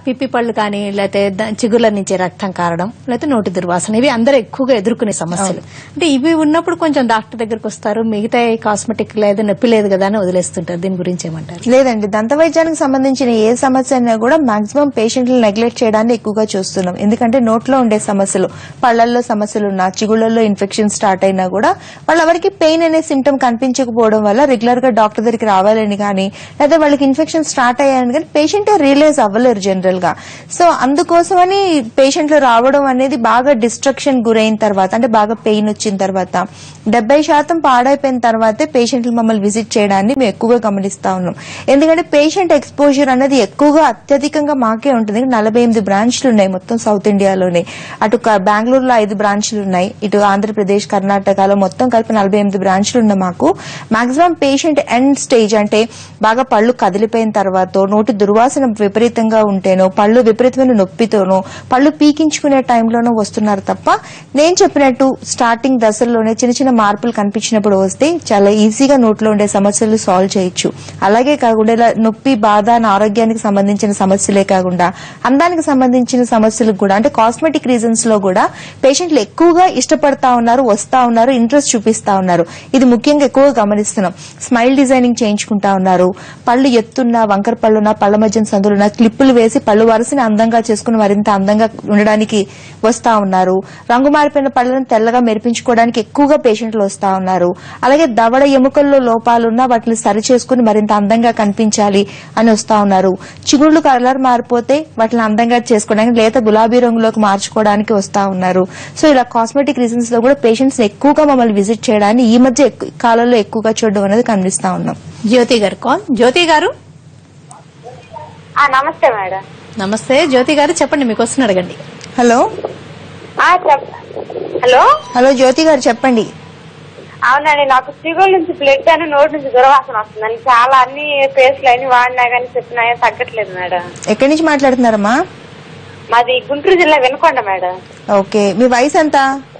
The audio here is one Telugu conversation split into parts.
పిప్పి పళ్ళు కానీ లేకపోతే ద- చిగుర్ల నుంచి రక్తం కారడం లేకపోతే నోటి దుర్వాసన ఇవి అందరూ ఎక్కువగా ఎదుర్కొనే సమస్యలు అంటే ఇవి ఉన్నప్పుడు కొంచెం డాక్టర్ దగ్గరకు వస్తారు మిగతా కాస్మెటిక్ లేదు నొప్పి లేదు కదా అని వదిలేస్తుంటారు దీని గురించి ఏమంటారు లేదండి దంత వైద్యానికి సంబంధించిన ఏ సమస్య అయినా కూడా మాక్సిమం పేషెంట్లు నెగ్లెక్ట్ చేయడాన్ని ఎక్కువగా చూస్తున్నాం ఎందుకంటే నోట్లో ఉండే సమస్యలు పళ్లల్లో సమస్యలు ఉన్నా చిగుళ్ళల్లో ఇన్ఫెక్షన్ స్టార్ట్ అయినా కూడా వాళ్ళెవరికి పెయిన్ అనే సిమ్టమ్ కనిపించకపోవడం వల్ల రెగ్యులర్ గా డాక్టర్ దగ్గరికి రావాలని కానీ లేదా వాళ్ళకి ఇన్ఫెక్షన్ స్టార్ట్ అయ్యాయని కానీ పేషెంట్ రియలైజ్ అవ్వలేరు జనరల్ గా సో అందుకోసమని పేషెంట్లు రావడం అనేది బాగా డిస్ట్రక్షన్ గురైన తర్వాత అంటే బాగా పెయిన్ వచ్చిన తర్వాత డెబ్బై శాతం పాడైపోయిన తర్వాతే పేషెంట్లు మమ్మల్ని విజిట్ చేయడాన్ని మేము ఎక్కువగా గమనిస్తా ఉన్నాం ఎందుకంటే పేషెంట్ ఎక్స్పోజర్ అనేది ఎక్కువగా అత్యధికంగా మాకే ఉంటుంది నలభై ఎనిమిది బ్రాంచ్లు ఉన్నాయి మొత్తం సౌత్ ఇండియాలోనే అటు క- బెంగళూరులో ఐదు బ్రాంచ్లు ఉన్నాయి ఇటు ఆంధ్రప్రదేశ్ కర్ణాటకలో మొత్తం కలిపి నలభై ఎనిమిది బ్రాంచ్లు ఉన్నాయి మాకు మాక్సిమం పేషెంట్ ఎండ్ స్టేజ్ అంటే బాగా పళ్ళు కదిలిపోయిన తర్వాత నోటి దుర్వాసన విపరీతంగా ఉంటేనో పళ్ళు విపరీతమైన నొప్పితోనో పళ్ళు పీకించుకునే టైంలోనో వస్తున్నారు తప్ప నేను చెప్పినట్టు స్టార్టింగ్ దశల్లోనే చిన్న చిన్న మార్పులు కనిపించినప్పుడు వస్తే చాలా ఈజీగా నోట్లో ఉండే సమస్యలు సాల్వ్ చేయొచ్చు అలాగే కాకుండా ఇలా నొప్పి బాధ నా ఆరోగ్యానికి సంబంధించిన సమస్యలే కాకుండా అందానికి సంబంధించిన సమస్యలకు కూడా అంటే కాస్మెటిక్ రీజన్స్ లో కూడా పేషెంట్లు ఎక్కువగా ఇష్టపడతా ఉన్నారు వస్తా ఉన్నారు ఇంట్రెస్ట్ చూపిస్తా ఉన్నారు ఇది ముఖ్యంగా ఎక్కువగా గమనిస్తున్నాం స్మైల్ డిజైనింగ్ చేయించుకుంటా ఉన్నారు పళ్ళు ఎత్తున్నా వంకర పళ్ళున్నా పళ్ళ మధ్యన సందులున్నా క్లిప్పులు వేసి పళ్ళు వరుసని అందంగా చేసుకుని మరింత అందంగా ఉండడానికి వస్తా ఉన్నారు రంగు మారిపోయిన పళ్ళను తెల్లగా మెరిపించుకోవడానికి ఎక్కువగా పేషెంట్లు వస్తా ఉన్నారు అలాగే దవడ ఎముకల్లో లోపాలున్నా వాటిని సరి చేసుకుని మరింత అందంగా కనిపించాలి అని వస్తా ఉన్నారు చిగుళ్ళు కలర్ మారిపోతే వాటిని అందంగా చేసుకోవడానికి లేత గులాబీ రంగులోకి మార్చుకోవడానికి వస్తా ఉన్నారు సో ఇలా కాస్మెటిక్ రీజన్స్ లో కూడా పేషెంట్స్ ఎక్కువగా మమ్మల్ని విజిట్ చేయడాన్ని ఈ మధ్య ఎక్కు- కాలంలో ఎక్కువగా చూడడం అనేది కనిపిస్తా ఉన్నాం జ్యోతి గారు కాల్ జ్యోతి గారు ఆ నమస్తే మేడం నమస్తే జ్యోతి గారు చెప్పండి మీకు వస్తున్న అడగండి హలో ఆ చెప్ హలో హలో జ్యోతి గారు చెప్పండి అవునండి నాకు చిగుళ్ళ నుంచి బ్లడ్ అని నోటి నుంచి దుర్వాసన వస్తుందండి చాలా అన్ని పేస్ట్లు అన్ని వాడినా కానీ చెప్పినా కానీ తగ్గట్లేదు మేడం ఎక్కడి నుంచి మాట్లాడుతున్నారమ్మా మాది గుంటూరు జిల్లా వినకొండ మేడం ఓకే మీ వయసు ఎంత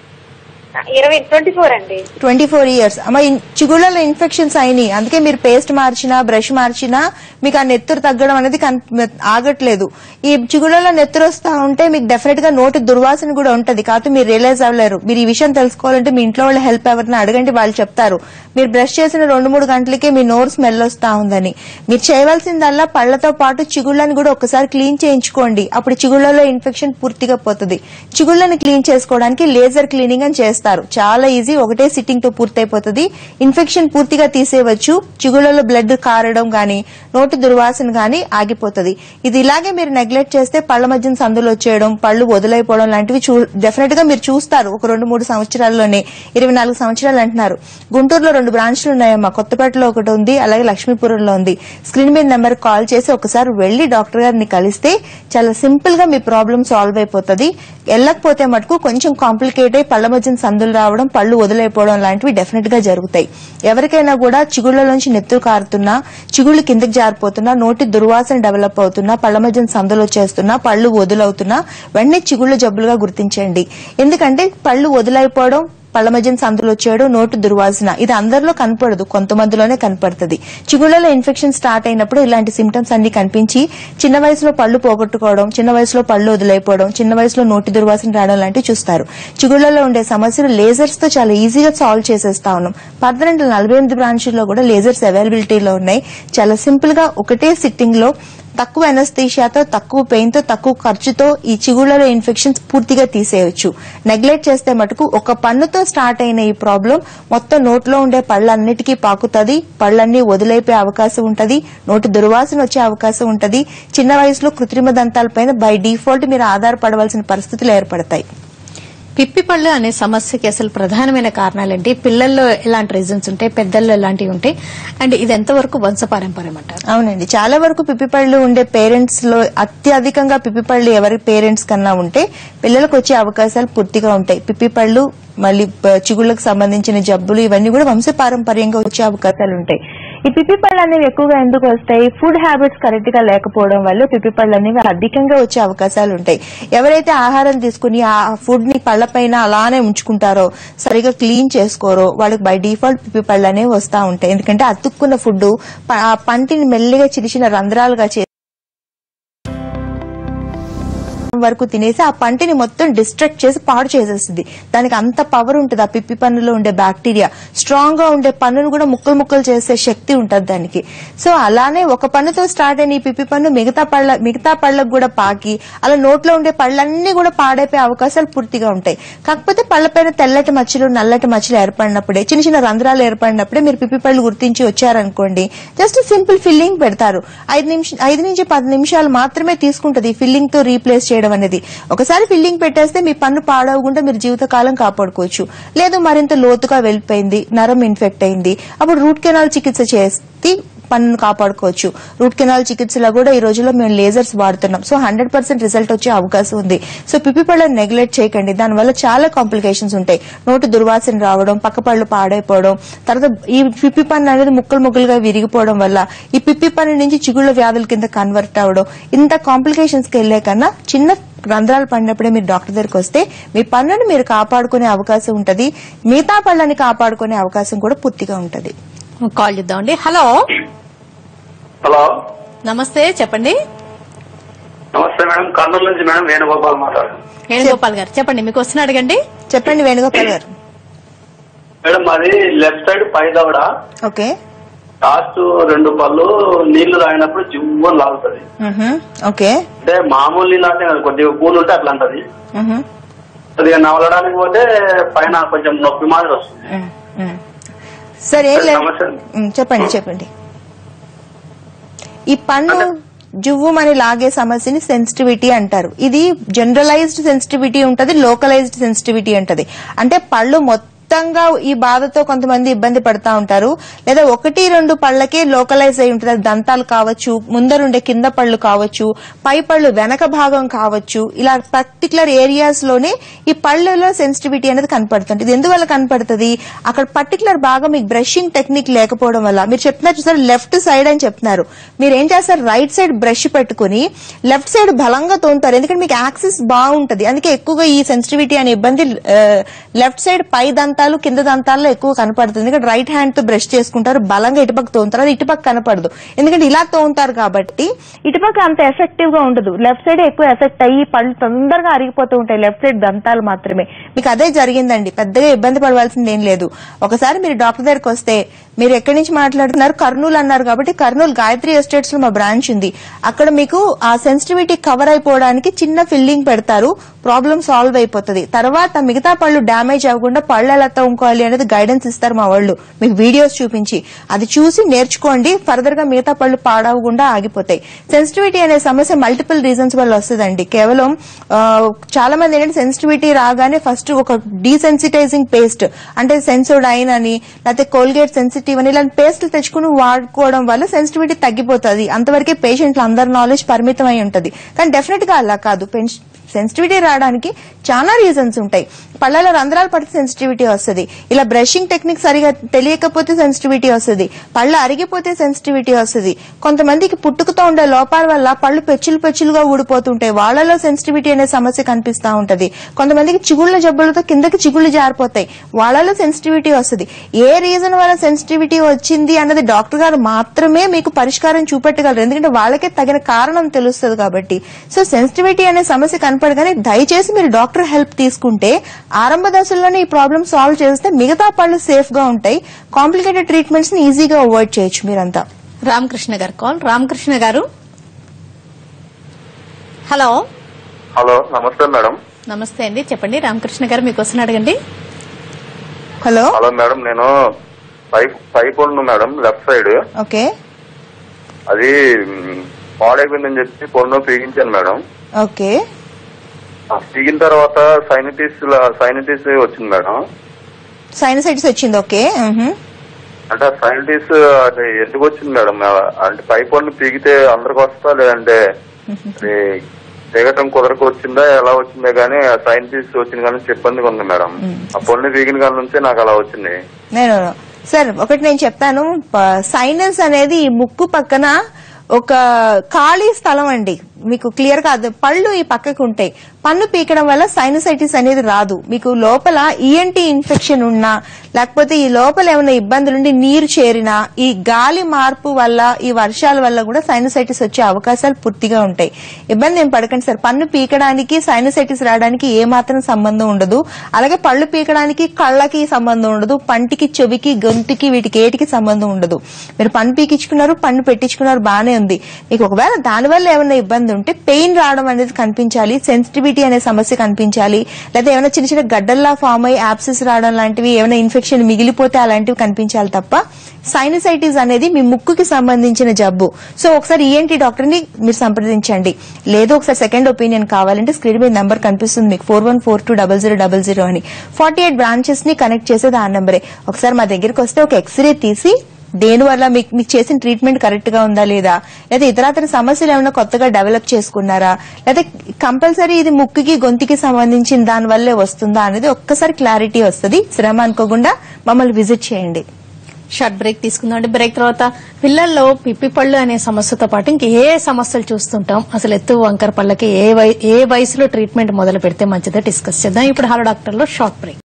ఇరవై ట్వంటీ ఫోర్ అండి ట్వంటీ ఫోర్ ఇయర్స్ అమ్మ ఇన్- చిగుళ్ళలో ఇన్ఫెక్షన్స్ అయినాయి అందుకే మీరు పేస్ట్ మార్చినా బ్రష్ మార్చినా మీకు ఆ నెత్తురు తగ్గడం అనేది కన్- ఆగట్లేదు ఈ చిగుళ్ళలో నెత్తురు వస్తా ఉంటే మీకు డెఫినెట్ గా నోటి దుర్వాసన కూడా ఉంటది కాకపోతే మీరు రియలైజ్ అవ్వలేరు మీరు ఈ విషయం తెలుసుకోవాలంటే మీ ఇంట్లో వాళ్ళ హెల్ప్ ఎవరిని అడగండి వాళ్ళు చెప్తారు మీరు బ్రష్ చేసిన రెండు మూడు గంటలకే మీ నోరు స్మెల్ వస్తా ఉందని మీరు చేయవలసిందల్లా పళ్లతో పాటు చిగుళ్ళని కూడా ఒకసారి క్లీన్ చేయించుకోండి అప్పుడు చిగుళ్ళలో ఇన్ఫెక్షన్ పూర్తిగా పోతుంది చిగుళ్ళని క్లీన్ చేసుకోవడానికి లేజర్ క్లీనింగ్ అని చేస్తారు చాలా ఈజీ ఒకటే సిట్టింగ్ తో పూర్తయిపోతుంది ఇన్ఫెక్షన్ పూర్తిగా తీసేయవచ్చు చిగుళ్ళలో బ్లడ్ కారడం గాని నోటి దుర్వాసన గాని ఆగిపోతుంది ఇది ఇలాగే మీరు నెగ్లెక్ట్ చేస్తే పళ్ళ మధ్యన సందులు వచ్చేయడం పళ్ళు వదిలైపోవడం లాంటివి డెఫినెట్ గా మీరు చూస్తారు ఒక రెండు మూడు సంవత్సరాల్లోనే ఇరవై నాలుగు సంవత్సరాలు అంటున్నారు గుంటూరులో రెండు బ్రాంచ్లు ఉన్నాయమ్మా కొత్తపేటలో ఒకటి ఉంది అలాగే లక్ష్మీపురంలో ఉంది స్క్రీన్ మీద నెంబర్ కాల్ చేసి ఒకసారి వెళ్లి డాక్టర్ గారిని కలిస్తే చాలా సింపుల్ గా మీ ప్రాబ్లం సాల్వ్ అయిపోతుంది వెళ్ళకపోతే మటుకు కొంచెం కాంప్లికేట్ అయి పళ్ళ మధ్యన సందులు రావడం పళ్ళు వదిలైపోవడం లాంటివి డెఫినెట్ గా జరుగుతాయి ఎవరికైనా కూడా చిగుళ్ళలోంచి నెత్తురు కారుతున్నా చిగుళ్ళు కిందకి జారిపోతున్నా నోటి దుర్వాసన డెవలప్ అవుతున్నా పళ్ళ మధ్యన సందులు వచ్చేస్తున్నా పళ్ళు వదులవుతున్నా వెంటనే చిగుళ్ళ జబ్బులుగా గుర్తించండి ఎందుకంటే పళ్ళు వదిలైపోవడం పళ్ళ మధ్యన సందులు వచ్చేయడం నోటు దుర్వాసన ఇది అందరిలో కనపడదు కొంతమందిలోనే కనపడుతుంది చిగుళ్ళలో ఇన్ఫెక్షన్ స్టార్ట్ అయినప్పుడు ఇలాంటి సిమ్టమ్స్ అన్ని కనిపించి చిన్న వయసులో పళ్ళు పోగొట్టుకోవడం చిన్న వయసులో పళ్ళు వదిలైపోవడం చిన్న వయసులో నోటి దుర్వాసన రావడం లాంటివి చూస్తారు చిగుళ్ళలో ఉండే సమస్యలు లేజర్స్ తో చాలా ఈజీగా సాల్వ్ చేసేస్తా ఉన్నాం పద్దెనిమిది నలభై ఎనిమిది బ్రాంచ్ల్లో కూడా లేజర్స్ అవైలబిలిటీలో ఉన్నాయి చాలా సింపుల్ గా ఒకటే సిట్టింగ్ లో తక్కువ ఎనస్థీషియాతో తక్కువ పెయిన్ తో తక్కువ ఖర్చుతో ఈ చిగుళ్లలో ఇన్ఫెక్షన్స్ పూర్తిగా తీసేయొచ్చు నెగ్లెక్ట్ చేస్తే మటుకు ఒక పన్నుతో స్టార్ట్ అయిన ఈ ప్రాబ్లం మొత్తం నోట్లో ఉండే పళ్ళన్నిటికీ పాకుతుంది పళ్ళన్నీ వదిలైపోయే అవకాశం ఉంటది నోటి దుర్వాసన వచ్చే అవకాశం ఉంటది చిన్న వయసులో కృత్రిమ దంతాలపైన బై డిఫాల్ట్ మీరు ఆధారపడవలసిన పరిస్థితులు ఏర్పడతాయి పిప్పి పళ్ళు అనే సమస్యకి అసలు ప్రధానమైన కారణాలేంటి పిల్లల్లో ఎలాంటి రీజన్స్ ఉంటాయి పెద్దల్లో ఎలాంటివి ఉంటాయి అండ్ ఇది ఎంతవరకు వంశపారంపర్యం అంటారు అవునండి చాలా వరకు పిప్పిపళ్ళు ఉండే పేరెంట్స్ లో అత్యధికంగా పిప్పిపళ్ళు ఎవరి పేరెంట్స్ కన్నా ఉంటే పిల్లలకు వచ్చే అవకాశాలు పూర్తిగా ఉంటాయి పిప్పిపళ్ళు మళ్ళీ ప- చిగుళ్ళకు సంబంధించిన జబ్బులు ఇవన్నీ కూడా వంశపారంపర్యంగా వచ్చే అవకాశాలు ఉంటాయి ఈ పిప్పిపళ్ళు అనేవి ఎక్కువగా ఎందుకు వస్తాయి ఫుడ్ హ్యాబిట్స్ కరెక్ట్ గా లేకపోవడం వల్ల పిప్పిపళ్ళు అనేవి అధికంగా వచ్చే అవకాశాలు ఉంటాయి ఎవరైతే ఆహారం తీసుకుని ఆ ఫుడ్ ని పళ్ళపైన అలానే ఉంచుకుంటారో సరిగా క్లీన్ చేసుకోరో వాళ్ళకి బై డిఫాల్ట్ పిప్పిపళ్ళు అనేవి వస్తా ఉంటాయి ఎందుకంటే అతుక్కున్న ఫుడ్ ఆ పంటిని మెల్లిగా చిన్న చిన్న రంధ్రాలుగా చేసి వరకు తినేసి ఆ పంటిని మొత్తం డిస్ట్రక్ట్ చేసి పాడు చేసేస్తుంది దానికి అంత పవర్ ఉంటుంది ఆ పిప్పి పన్నులో ఉండే బ్యాక్టీరియా స్ట్రాంగ్ గా ఉండే పన్నును కూడా ముక్కలు ముక్కలు చేసే శక్తి ఉంటుంది దానికి సో అలానే ఒక పన్నుతో స్టార్ట్ అయిన ఈ పిప్పి పన్ను మిగతా పళ్ళ మిగతా పళ్ళకు కూడా పాకి అలా నోట్లో ఉండే పళ్ళన్నీ కూడా పాడైపోయే అవకాశాలు పూర్తిగా ఉంటాయి కాకపోతే పళ్ళపైన తెల్లటి మచ్చలు నల్లటి మచ్చలు ఏర్పడినప్పుడే చిన్న చిన్న రంధ్రాలు ఏర్పడినప్పుడే మీరు పిప్పి పళ్ళు గుర్తించి వచ్చారనుకోండి జస్ట్ సింపుల్ ఫిల్లింగ్ పెడతారు ఐదు నిమిషం ఐదు నుంచి పది నిమిషాలు మాత్రమే తీసుకుంటది ఫిల్లింగ్ తో రీప్లేస్ చేయడం అనేది ఒకసారి ఫిల్లింగ్ పెట్టేస్తే మీ పన్ను పాడవకుండా మీరు జీవితకాలం కాపాడుకోవచ్చు లేదు మరింత లోతుగా వెళ్ళిపోయింది నరం ఇన్ఫెక్ట్ అయింది అప్పుడు రూట్ కెనాల్ చికిత్స చేసి పన్నును కాపాడుకోవచ్చు రూట్ కెనాల్ చికిత్సలో కూడా ఈ రోజుల్లో మేము లేజర్స్ వాడుతున్నాం సో హండ్రెడ్ పర్సెంట్ రిజల్ట్ వచ్చే అవకాశం ఉంది సో పిప్పి పళ్ళని నెగ్లెక్ట్ చేయకండి దానివల్ల చాలా కాంప్లికేషన్స్ ఉంటాయి నోటి దుర్వాసన రావడం పక్క పళ్ళు పాడైపోవడం తర్వాత ఈ పిప్పి పన్ను అనేది ముక్కలు ముక్కలుగా విరిగిపోవడం వల్ల ఈ పిప్పి పన్ను నుంచి చిగుళ్ళ వ్యాధుల కింద కన్వర్ట్ అవ్వడం ఇంత కాంప్లికేషన్స్ కి వెళ్లే కన్నా చిన్న రంధ్రాలు పడినప్పుడే మీరు డాక్టర్ దగ్గరికి వస్తే మీ పన్నుని మీరు కాపాడుకునే అవకాశం ఉంటది మిగతా పళ్ళని కాపాడుకునే అవకాశం కూడా పూర్తిగా ఉంటది కాల్ చేద్దామండి హలో హలో నమస్తే చెప్పండి నమస్తే మేడం కర్నూలు నుంచి మేడం వేణుగోపాల్ మాట్లాడు వేణుగోపాల్ గారు చెప్పండి మీకు వస్తున్న అడగండి చెప్పండి వేణుగోపాల్ గారు మేడం మాది లెఫ్ట్ సైడ్ పై దవడ ఓకే లాస్ట్ రెండు పళ్ళు నీళ్లు తాగినప్పుడు జివ్వు లాగుతుంది మ్హూ. ఓకే అంటే మామూలు నీళ్ళు అంటే కాదు, కొద్దిగా కూల్ ఉంటే అట్లా అంటది మ్హూ. కొద్దిగా నవలడానికి పోతే పైన కొంచెం నొప్పి మాదిరి వస్తుంది మ్, మ్. సరే ఏం లేదు సమస్య మ్, చెప్పండి చెప్పండి ఈ పన్ను జువ్వుమని లాగే సమస్యని సెన్సిటివిటీ అంటారు ఇది జనరలైజ్డ్ సెన్సిటివిటీ ఉంటది లోకలైజ్డ్ సెన్సిటివిటీ ఉంటది అంటే పళ్ళు మొత్తంగా ఈ బాధతో కొంతమంది ఇబ్బంది పడతా ఉంటారు లేదా ఒకటి రెండు పళ్ళకే లోకలైజ్ అయి ఉంటుంది అది దంతాలు కావచ్చు ముందరుండే కింద పళ్ళు కావచ్చు పై పళ్ళు వెనక భాగం కావచ్చు ఇలా పర్టికులర్ ఏరియాస్ లోనే ఈ పళ్ళలో సెన్సిటివిటీ అనేది కనపడుతుంది ఇది ఎందువల్ల కనపడుతుంది అక్కడ పర్టికులర్ భాగం మీకు బ్రషింగ్ టెక్నిక్ లేకపోవడం వల్ల మీరు చెప్తున్నారు చూసారు లెఫ్ట్ సైడ్ అని చెప్తున్నారు మీరు ఏం చేస్తారు రైట్ సైడ్ బ్రష్ పెట్టుకుని లెఫ్ట్ సైడ్ బలంగా తోముతారు ఎందుకంటే మీకు యాక్సెస్ బాగుంటది అందుకే ఎక్కువగా ఈ సెన్సిటివిటీ అనే ఇబ్బంది లెఫ్ట్ సైడ్ పై దంతాలు కింద దంతాల్లో ఎక్కువ కనపడుతుంది ఎందుకంటే రైట్ హ్యాండ్ తో బ్రష్ చేసుకుంటారు బలంగా ఇటుపక్క తోముతారు అది ఇటుపక్క కనపడదు ఎందుకంటే ఇలా తోముతారు కాబట్టి ఇటుపక్క అంత ఎఫెక్టివ్ గా ఉండదు లెఫ్ట్ సైడ్ ఎక్కువ ఎఫెక్ట్ అయ్యి పళ్ళు తొందరగా అరిగిపోతూ ఉంటాయి లెఫ్ట్ సైడ్ దంతాలు మాత్రమే మీకు అదే జరిగిందండి పెద్దగా ఇబ్బంది పడవలసింది ఏం లేదు ఒకసారి మీరు డాక్టర్ దగ్గరికి వస్తే మీరు ఎక్కడి నుంచి మాట్లాడుతున్నారు కర్నూలు అన్నారు కాబట్టి కర్నూలు గాయత్రి ఎస్టేట్స్ లో మా బ్రాంచ్ ఉంది అక్కడ మీకు ఆ సెన్సిటివిటీ కవర్ అయిపోవడానికి చిన్న ఫిల్లింగ్ పెడతారు ప్రాబ్లం సాల్వ్ అయిపోతుంది తర్వాత మిగతా పళ్ళు డ్యామేజ్ అవ్వకుండా పళ్ళు ఎలా తోముకోవాలి అనేది గైడెన్స్ ఇస్తారు మా వాళ్ళు మీకు వీడియోస్ చూపించి అది చూసి నేర్చుకోండి ఫర్దర్ గా మిగతా పళ్ళు పాడవకుండా ఆగిపోతాయి సెన్సిటివిటీ అనే సమస్య మల్టిపుల్ రీజన్స్ వల్ల వస్తుందండి కేవలం ఆ, చాలా మంది ఏంటంటే సెన్సిటివిటీ రాగానే ఫస్ట్ ఒక డీసెన్సిటైజింగ్ పేస్ట్ అంటే సెన్సోడైన్ అని లేకపోతే కోల్గేట్ సెన్సిటివ్ అని ఇలాంటి పేస్ట్లు తెచ్చుకుని వాడుకోవడం వల్ల సెన్సిటివిటీ తగ్గిపోతుంది అంతవరకే పేషెంట్లు అందరి నాలెడ్జ్ పరిమితం అయి ఉంటుంది కానీ డెఫినెట్ గా అలా కాదు సెన్సిటివిటీ రావడానికి చాలా రీజన్స్ ఉంటాయి పళ్ళలో రంధ్రాలు పడితే సెన్సిటివిటీ వస్తుంది ఇలా బ్రషింగ్ టెక్నిక్ సరిగా తెలియకపోతే సెన్సిటివిటీ వస్తుంది పళ్ళు అరిగిపోతే సెన్సిటివిటీ వస్తుంది కొంతమందికి పుట్టుకతో ఉండే లోపాల వల్ల పళ్ళు పెచ్చులు పెచ్చులుగా ఊడిపోతుంటాయి వాళ్ళలో సెన్సిటివిటీ అనే సమస్య కనిపిస్తా ఉంటది కొంతమందికి చిగుళ్ళ జబ్బులతో కిందకి చిగుళ్ళు జారిపోతాయి వాళ్ళలో సెన్సిటివిటీ వస్తుంది ఏ రీజన్ వల్ల సెన్సిటివిటీ వచ్చింది అన్నది డాక్టర్ గారు మాత్రమే మీకు పరిష్కారం చూపెట్టగలరు ఎందుకంటే వాళ్ళకే తగిన కారణం తెలుస్తుంది కాబట్టి సో సెన్సిటివిటీ అనే సమస్య కనపడగానే దయచేసి మీరు డాక్టర్ హెల్ప్ తీసుకుంటే ఆరంభ దశల్లోనే ఈ ప్రాబ్లం సాల్వ్ చేస్తే మిగతా పళ్ళు సేఫ్ గా ఉంటాయి కాంప్లికేటెడ్ ట్రీట్మెంట్స్ ని ఈజీగా అవాయిడ్ చేయొచ్చు మీరంతా రామకృష్ణ గారు కాల్ రామకృష్ణ గారు హలో హలో నమస్తే మేడం నమస్తే అండి చెప్పండి రామకృష్ణ గారు మీకు వస్తున్న అడగండి హలో హలో మేడం నేను పైప్ పైప్ ఉన్న మేడం లెఫ్ట్ సైడ్ ఓకే అది మ్, పాడైపోయిందని చెప్పి పొన్ను పీగించాను మేడం ఓకే ఆ పీగిన తర్వాత సైనటిస్ సైనటిస్ వచ్చింది మేడం సైనసైటిస్ వచ్చింది ఓకే మ్హూ. అంటే ఆ సైనటిస్ అది ఎందుకు వచ్చింది మేడం అంటే పైప్ పొన్ను పీగితే అందరికి వస్తా లేదంటే అది దిగటం కుదరకు వచ్చిందా ఎలా వచ్చిందే గానీ ఆ సైనటిస్ వచ్చింది కానీ ఇబ్బందిగా ఉంది మేడం ఆ పొన్ను పీగిన కాడ నుంచే నాకు అలా వచ్చింది నేను సార్ ఒకటి నేను చెప్తాను సైనస్ అనేది ఈ ముక్కు పక్కన ఒక ఖాళీ స్థలం అండి మీకు క్లియర్ గా అర్థం- పళ్ళు ఈ పక్కకు ఉంటాయి పన్ను పీకడం వల్ల సైనసైటిస్ అనేది రాదు మీకు లోపల ఈఎన్టీ ఇన్ఫెక్షన్ ఉన్నా లేకపోతే ఈ లోపల ఏమైనా ఇబ్బందులుండి నీరు చేరినా ఈ గాలి మార్పు వల్ల ఈ వర్షాల వల్ల కూడా సైనసైటిస్ వచ్చే అవకాశాలు పూర్తిగా ఉంటాయి ఇబ్బంది ఏం పడకండి సార్ పన్ను పీకడానికి సైనసైటిస్ రావడానికి ఏ మాత్రం సంబంధం ఉండదు అలాగే పళ్ళు పీకడానికి కళ్ళకి సంబంధం ఉండదు పంటికి చెవికి గొంతుకి వీటికి ఏటికి సంబంధం ఉండదు మీరు పన్ను పీకించుకున్నారు పన్ను పెట్టించుకున్నారు బానే ఉంది మీకు ఒకవేళ దానివల్ల ఏమైనా ఇబ్బంది ఉంటే పెయిన్ రావడం అనేది కనిపించాలి సెన్సిటివిటీ అనే సమస్య కనిపించాలి లేదా ఏమైనా చిన్న చిన్న గడ్డల్లా ఫామ్ అయ్యి యాప్సెస్ రావడం లాంటివి ఏమైనా ఇన్ఫెక్షన్ మిగిలిపోతే అలాంటివి కనిపించాలి తప్ప సైనసైటిస్ అనేది మీ ముక్కుకి సంబంధించిన జబ్బు సో ఒకసారి ఈఎన్టీ డాక్టర్ ని మీరు సంప్రదించండి లేదు ఒకసారి సెకండ్ ఒపీనియన్ కావాలంటే స్క్రీన్ మీద నెంబర్ కనిపిస్తుంది మీకు four one four two double zero double zero అని ఫార్టీ ఎయిట్ బ్రాంచెస్ ని కనెక్ట్ చేసేది ఆ నెంబరే ఒకసారి మా దగ్గరికి వస్తే ఒక ఎక్స్రే తీసి దేని వల్ల మీకు మీకు చేసిన ట్రీట్మెంట్ కరెక్ట్ గా ఉందా లేదా లేదా ఇతరాతర సమస్యలు ఏమైనా కొత్తగా డెవలప్ చేసుకున్నారా లేదా కంపల్సరీ ఇది ముక్కుకి గొంతుకి సంబంధించిన దాని వల్లే వస్తుందా అనేది ఒక్కసారి క్లారిటీ వస్తుంది శ్రమ అనుకోకుండా మమ్మల్ని విజిట్ చేయండి షార్ట్ బ్రేక్ తీసుకుందాం అంటే బ్రేక్ తర్వాత పిల్లల్లో పిప్పి పళ్ళు అనే సమస్యతో పాటు ఇంక ఏ సమస్యలు చూస్తుంటాం అసలు ఎత్తు వంకర పళ్ళకి ఏ వయ- ఏ వయసులో ట్రీట్మెంట్ మొదలు పెడితే మంచిదో డిస్కస్ చేద్దాం ఇప్పుడు హలో డాక్టర్లో షార్ట్ బ్రేక్